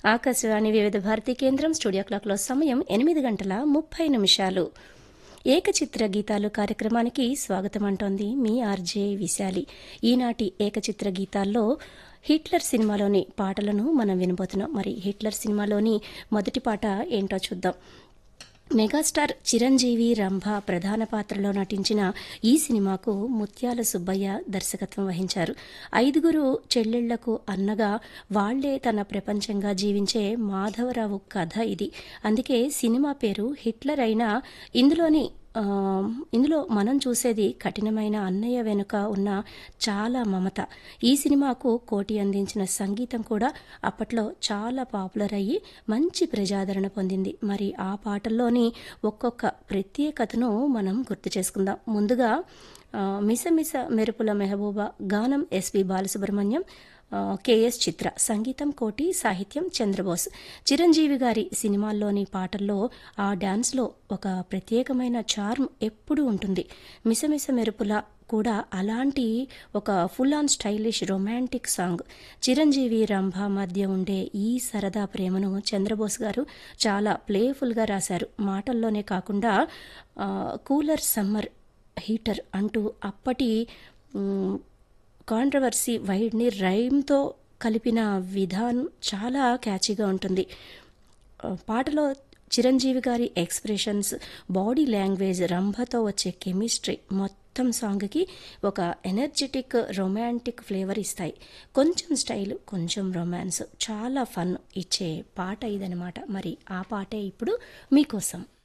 ఆకాశవాణి వివిధ భారతీ కేంద్రం స్టూడియో క్లాక్లో సమయం ఎనిమిది గంటల ముప్పై నిమిషాలు ఏకచిత్ర గీతాలు కార్యక్రమానికి స్వాగతం అంటోంది మీ ఆర్జే విశాలి ఈనాటి ఏకచిత్ర గీతాల్లో హిట్లర్ సినిమాలోని పాటలను మనం వినబోతున్నాం మరి హిట్లర్ సినిమాలోని మొదటి పాట ఏంటో చూద్దాం మెగాస్టార్ చిరంజీవి రంభ ప్రధాన పాత్రలో నటించిన ఈ సినిమాకు ముత్యాల సుబ్బయ్య దర్శకత్వం వహించారు ఐదుగురు చెల్లెళ్లకు అన్నగా వాళ్లే తన ప్రపంచంగా జీవించే మాధవరావు కథ ఇది అందుకే సినిమా పేరు హిట్లర్ అయినా ఇందులోని ఆ, ఇందులో మనం చూసేది కఠినమైన అన్నయ్య వెనుక ఉన్న చాలా మమత ఈ సినిమాకు కోటి అందించిన సంగీతం కూడా అప్పట్లో చాలా పాపులర్ అయ్యి మంచి ప్రజాదరణ పొందింది మరి ఆ పాటల్లోని ఒక్కొక్క ప్రత్యేకతను మనం గుర్తు చేసుకుందాం ముందుగా ఆ, మిసమిస మెరుపుల మెహబూబా గానం ఎస్పి బాలసుబ్రహ్మణ్యం ఆ, కెఎస్ చిత్ర సంగీతం కోటి సాహిత్యం చంద్రబోస్ చిరంజీవి గారి సినిమాల్లోని పాటల్లో ఆ డాన్స్లో ఒక ప్రత్యేకమైన చార్మ్ ఎప్పుడూ ఉంటుంది మిసమిస మెరుపుల కూడా అలాంటి ఒక full on stylish romantic song Chiranjeevi Rambha మధ్య ఉండే ఈ సరదా ప్రేమను చంద్రబోస్ గారు చాలా ప్లేఫుల్గా రాశారు మాటల్లోనే కాకుండా ఆ, కూలర్ సమ్మర్ హీటర్ అంటూ అప్పటి మ్, కాంట్రవర్సీ వైడ్ని రైమ్తో కలిపిన విధానం చాలా క్యాచీగా ఉంటుంది ఆ, పాటలో చిరంజీవి గారి ఎక్స్ప్రెషన్స్ బాడీ లాంగ్వేజ్ రంభతో వచ్చే కెమిస్ట్రీ మొత్తం సాంగ్కి ఒక ఎనర్జెటిక్ రొమాంటిక్ ఫ్లేవర్ ఇస్తాయి కొంచెం స్టైల్ కొంచెం రొమాన్స్ చాలా ఫన్ ఇచ్చే పాట ఇదనమాట మరి ఆ పాటే ఇప్పుడు మీకోసం